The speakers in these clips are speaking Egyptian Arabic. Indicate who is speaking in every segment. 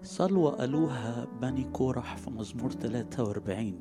Speaker 1: صلوة قالوها بني كورح في مزمور 43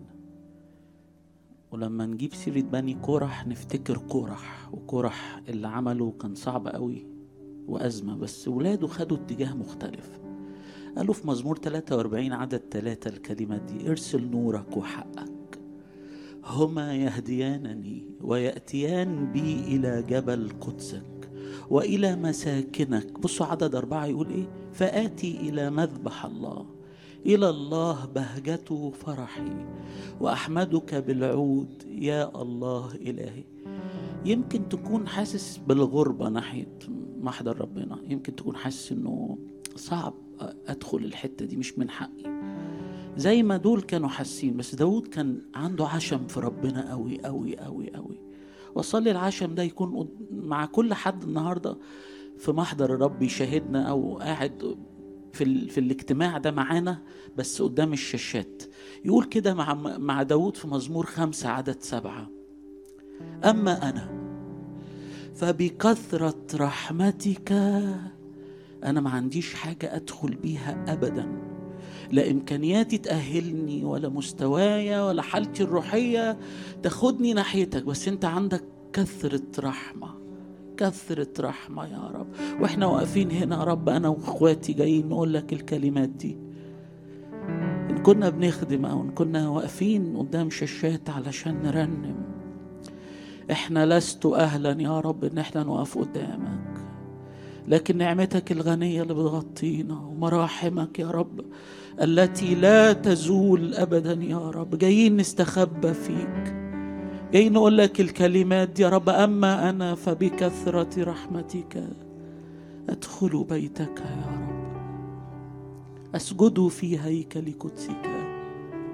Speaker 1: ولما نجيب سيرة بني كورح نفتكر كورح وكورح اللي عمله كان صعب قوي وأزمة بس ولاده خدوا اتجاه مختلف قالوا في مزمور 43 عدد ثلاثة الكلمات دي ارسل نورك وحقك هما يهديانني ويأتيان بي إلى جبل قدسك وإلى مساكنك بصوا عدد أربعة يقول إيه فآتي إلى مذبح الله إلى الله بهجته فرحي وأحمدك بالعود يا الله إلهي يمكن تكون حاسس بالغربة ناحية محضر ربنا يمكن تكون حاسس إنه صعب أدخل الحتة دي مش من حقي زي ما دول كانوا حاسين بس داود كان عنده عشم في ربنا قوي قوي قوي قوي وصلي العشم ده يكون مع كل حد النهارده في محضر الرب يشاهدنا او قاعد في ال... في الاجتماع ده معانا بس قدام الشاشات يقول كده مع مع داود في مزمور خمسة عدد سبعة أما أنا فبكثرة رحمتك أنا ما عنديش حاجة أدخل بيها أبدا لا إمكانياتي تأهلني ولا مستوايا ولا حالتي الروحية تاخدني ناحيتك بس أنت عندك كثرة رحمة كثرة رحمة يا رب واحنا واقفين هنا يا رب أنا وإخواتي جايين نقول لك الكلمات دي إن كنا بنخدم أو إن كنا واقفين قدام شاشات علشان نرنم إحنا لست أهلا يا رب إن إحنا نقف قدامك لكن نعمتك الغنية اللي بتغطينا ومراحمك يا رب التي لا تزول أبدا يا رب جايين نستخبى فيك جايين نقول لك الكلمات دي يا رب أما أنا فبكثرة رحمتك أدخل بيتك يا رب أسجد في هيكل قدسك